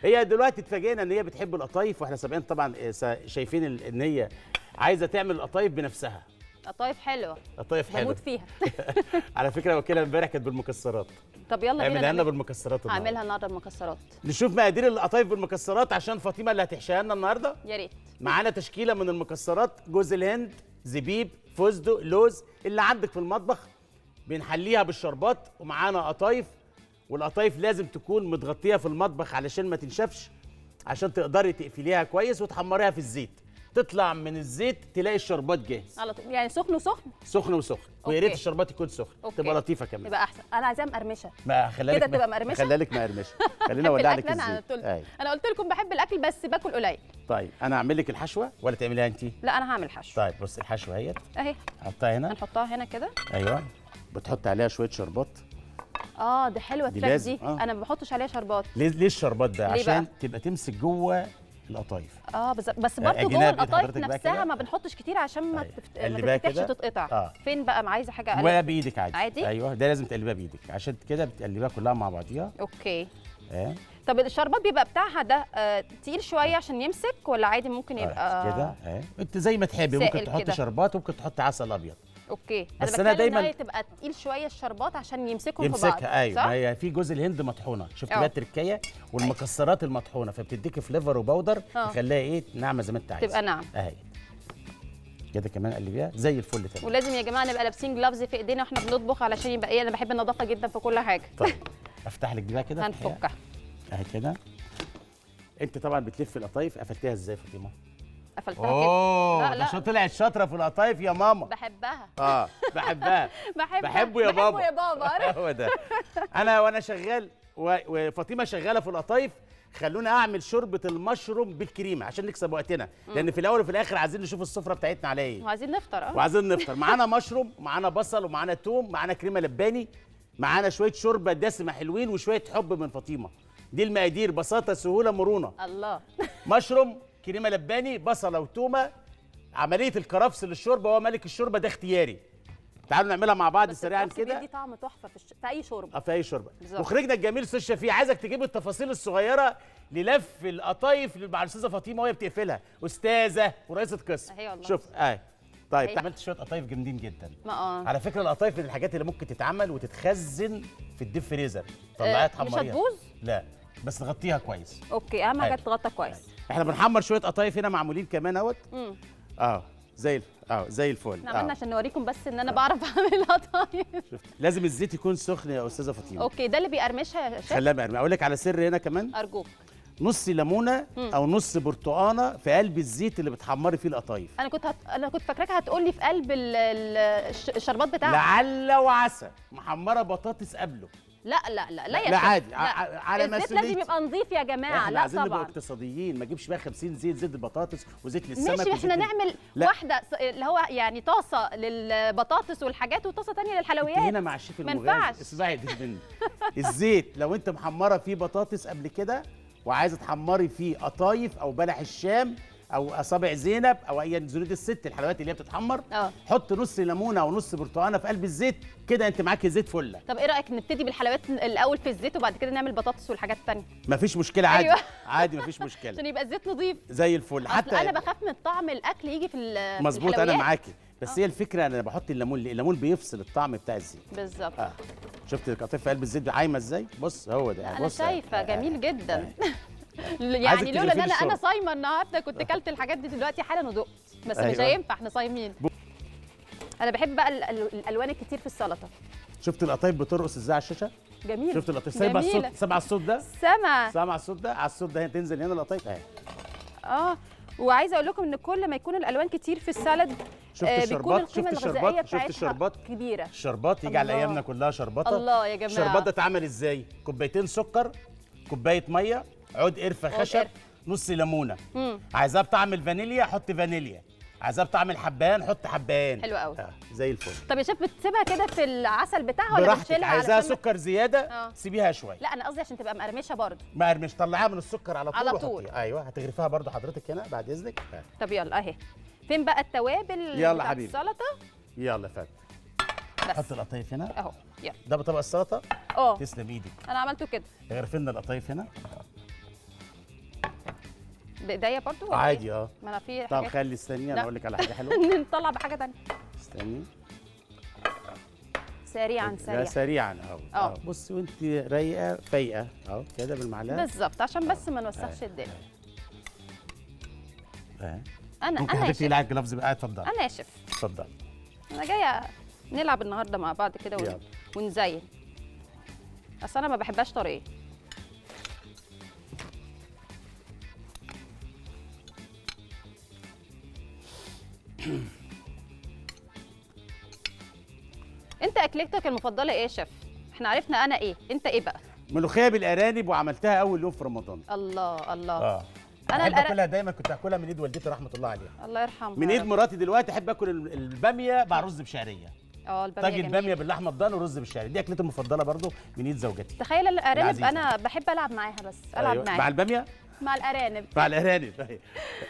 هي دلوقتي اتفاجئنا ان هي بتحب القطايف واحنا سابقين طبعا آه، سا- شايفين ال- ان هي عايزه تعمل القطايف بنفسها قطايف حلوه قطايف حلوه بموت فيها على فكره وكيلها امبارح كانت بالمكسرات طب يلا بينا اعملها لنا نعمل- بالمكسرات النهاردة. هعملها النهارده بمكسرات نشوف مقادير القطايف بالمكسرات عشان فاطمه اللي هتحشيها لنا النهارده يا ريت معانا تشكيله من المكسرات جوز الهند زبيب فستق لوز اللي عندك في المطبخ بنحليها بالشربات ومعانا قطايف والقطايف لازم تكون متغطيه في المطبخ علشان ما تنشفش عشان تقدري تقفليها كويس وتحمريها في الزيت تطلع من الزيت تلاقي الشربات جاهز على طول يعني سخن وسخن سخن وسخن ويا ريت أوكي. الشربات يكون سخن أوكي. تبقى لطيفه كمان يبقى احسن انا عايزاها مقرمشه ما خليها كده لك تبقى مقرمشة؟ خليها لك مقرمشه خلينا بحب اولع لك الأكل انا الزيت قلت أيوة. انا قلت لكم بحب الاكل بس باكل قليل طيب انا اعمل لك الحشوه ولا تعمليها انت لا انا هعمل حشو طيب بص الحشوه اهيت اهي حطها هنا هنحطها هنا كده ايوه بتحط عليها شويه شربات اه دي حلوه دي التراك لازم، دي آه. انا ما بحطش عليها شربات ليه ليه الشربات ده ليه عشان بقى؟ تبقى تمسك جوه القطايف اه بس بس آه، برضه أجيبها جوه بإيد القطايف حضرتك بقى نفسها كده؟ ما بنحطش كتير عشان ما أيوة. تفت... ما قلبيها تفتحش كده. تتقطع آه. فين بقى ما عايزه حاجه ولا اقلب بايدك عادي عادي؟ ايوه ده لازم تقلبها بايدك عشان كده بتقلبها كلها مع بعضيها اوكي اه طب الشربات بيبقى بتاعها ده آه تقيل شويه عشان يمسك ولا عادي ممكن يبقى آه. كده اه انت زي ما تحبي سائل ممكن تحط كده. شربات وممكن تحط عسل ابيض اوكي بس انا أنا بتكلم دايماً- إن هي تبقى تقيل شويه الشربات عشان يمسكهم في بعض يمسكها ايوه صح؟ ما هي في جوز الهند مطحونه شفت آه. بقى التركيه والمكسرات المطحونه فبتديكي فليفر وبودر آه. تخليها ايه ناعمه زي ما انت عايز تبقى ناعمة. اهي كده كمان قلبيها زي الفل تمام ولازم يا جماعه نبقى لابسين جلافز في ايدينا واحنا بنطبخ علشان يبقى ايه انا بحب النظافه جدا في كل حاجه طيب افتح لك دي بقى كده هنفكها اهي كده انت طبعا بتلف القطايف قفلتيها ازاي يا فاطمه قفلتها كده اوه لا ده لا شو طلعت شاطره في القطايف يا ماما بحبها اه بحبها بحبها بحبه يا بابا بحبه يا بابا عارف؟ هو ده انا وانا شغال و- وفاطمه شغاله في القطايف خلونا اعمل شوربه المشروم بالكريمه عشان نكسب وقتنا لان في الاول وفي الاخر عايزين نشوف السفره بتاعتنا على ايه وعايزين نفطر اه وعايزين نفطر معانا مشروم ومعانا بصل ومعانا توم معانا كريمه لباني معانا شويه شوربه دسمه حلوين وشويه حب من فاطمه دي المقادير بساطه سهوله مرونه الله مشروم كريمه لباني بصله وتومه عمليه الكرفس للشوربه هو ملك الشوربه ده اختياري تعالوا نعملها مع بعض بس سريعا الكرفس كده بيدي طعم تحفه في, الش... في اي شوربه اه في اي شوربه بالظبط. مخرجنا الجميل استاذ شفيع عايزك تجيب التفاصيل الصغيره للف القطايف مع الاستاذه فاطمه وهي بتقفلها استاذه ورئيسه قسم أهي والله. شوف اه طيب أهي. عملت شويه قطايف جامدين جدا ما اه على فكره القطايف من الحاجات اللي ممكن تتعمل وتتخزن في الديب فريزر طلعيها آه، مش تحمريها هتبوظ؟ لا بس تغطيها كويس اوكي اهم حاجه أيوة. تتغطى كويس احنا بنحمر شويه قطايف هنا معمولين كمان اهوت امم اه زي الف... اه زي الفل احنا عملنا آه. عشان نوريكم بس ان انا بعرف اعمل قطايف شفت لازم الزيت يكون سخن يا استاذه فاطمه اوكي ده اللي بيقرمشها يا شيف خليها مرمي اقول لك على سر هنا كمان ارجوك نص ليمونه او نص برتقانه في قلب الزيت اللي بتحمري فيه القطايف انا كنت هت... انا كنت فاكراك هتقول لي في قلب ال... ال... الش- الشربات بتاعها لعل وعسى محمره بطاطس قبله لا لا لا لا يا لا شيف. عادي لا. ع- على الزيت مسؤوليتي. لازم يبقى نظيف يا جماعه احنا لا عايزين نبقى طبعا اقتصاديين ما اجيبش بقى 50 زيت زيت البطاطس وزيت للسمك ماشي وزيت احنا لل- نعمل لا. واحده س- اللي هو يعني طاسه للبطاطس والحاجات وطاسه تانية انت للحلويات هنا مع الشيف ما المغازي ينفعش. اسمعي دي مني الزيت لو انت محمره فيه بطاطس قبل كده وعايزه تحمري فيه قطايف او بلح الشام او اصابع زينب او اي زنود الست الحلويات اللي هي بتتحمر اه حط نص ليمونه او نص برتقانه في قلب الزيت كده انت معاكي زيت فله طب ايه رايك نبتدي بالحلويات الاول في الزيت وبعد كده نعمل بطاطس والحاجات التانية مفيش مشكله عادي أيوة. عادي مفيش مشكله عشان يبقى الزيت نظيف زي الفل حتى حتى انا بخاف من طعم الاكل يجي في ال- في مظبوط انا الحلويات. معاكي بس هي الفكره انا بحط الليمون ليه الليمون بيفصل الطعم بتاع الزيت بالظبط اه شفت القطيف في قلب الزيت عايمه ازاي بص هو ده انا بص شايفه آه. جميل جدا عايزك يعني لولا ان تغرفي انا انا الشرب. صايمه النهارده كنت كلت الحاجات دي دلوقتي حالا ودقت بس مش أيوة. هينفع احنا صايمين ب- انا بحب بقى ال- ال- الالوان الكتير في السلطه شفت القطايف بترقص ازاي على الشاشه جميل شفت القطايف سايبه جميلة. الصوت سامع الصوت ده سما سامع الصوت ده على الصوت ده تنزل هنا القطايف اهي اه وعايزه اقول لكم ان كل ما يكون الالوان كتير في السلد شفت آه، بيكون الشربات القيمه شفت الغذائيه الشربات شفت بتاعتها الشربات كبيره الشربات يجي على الله. ايامنا كلها شربطه الله يا جماعه الشربات ده اتعمل ازاي كوبايتين سكر كوبايه ميه عود قرفه عود خشب قرفة. نص ليمونه مم. عايزاه بطعم الفانيليا حط فانيليا عايزاه بطعم الحبهان حط حبهان حلو قوي. آه زي الفل طب يا شيف بتسيبها كده في العسل بتاعها ولا براحتك بتشيلها عايزاها علشان ما- سكر زياده آه. سيبيها شويه لا انا قصدي عشان تبقى مقرمشه برضه ما مش طلعيها من السكر على طول على وحطيها. طول. ايوه هتغرفيها برضو حضرتك هنا بعد اذنك آه. طب يلا اهي فين بقى التوابل يلا بتاعت حبيبي. السلطه يلا يا فندم بس حط القطايف هنا اهو يلا ده بطبق السلطه اه تسلم ايدك انا عملته كده اغرفي لنا القطايف هنا بايديا برضو ولا عادي إيه؟ اه ما انا في طب حاجات خلي استني انا لا. اقول لك على حاجه حلوه نطلع بحاجه تانية استني سريعا لا سريعا سريعا اهو اه. اه بصي وانت رايقه فايقه اهو كده بالمعلقه بالظبط عشان بس ما نوسخش آه. الدنيا اه. انا ممكن انا يا حضرتك شيف تقلعي الجلافز بقى اتفضل انا يا شيف اتفضل انا جايه نلعب النهارده مع بعض كده ون... يلا. ونزين اصل انا ما بحبهاش طريه انت اكلتك المفضله ايه يا شيف احنا عرفنا انا ايه انت ايه بقى ملوخيه بالارانب وعملتها اول يوم في رمضان الله الله اه أنا انا الأرا- اكلها دايما كنت اكلها من ايد والدتي رحمه الله عليها الله يرحمها من يا ايد رب. مراتي دلوقتي احب اكل ال- الباميه مع رز بشعريه اه الباميه طاجن جميل. باميه باللحمه الضاني ورز بالشعريه دي اكلتي المفضله برضو من ايد زوجتي تخيل الارانب العزيزة. انا بحب العب معاها بس العب أيوة. معاها مع الباميه مع الارانب مع الارانب أيوة.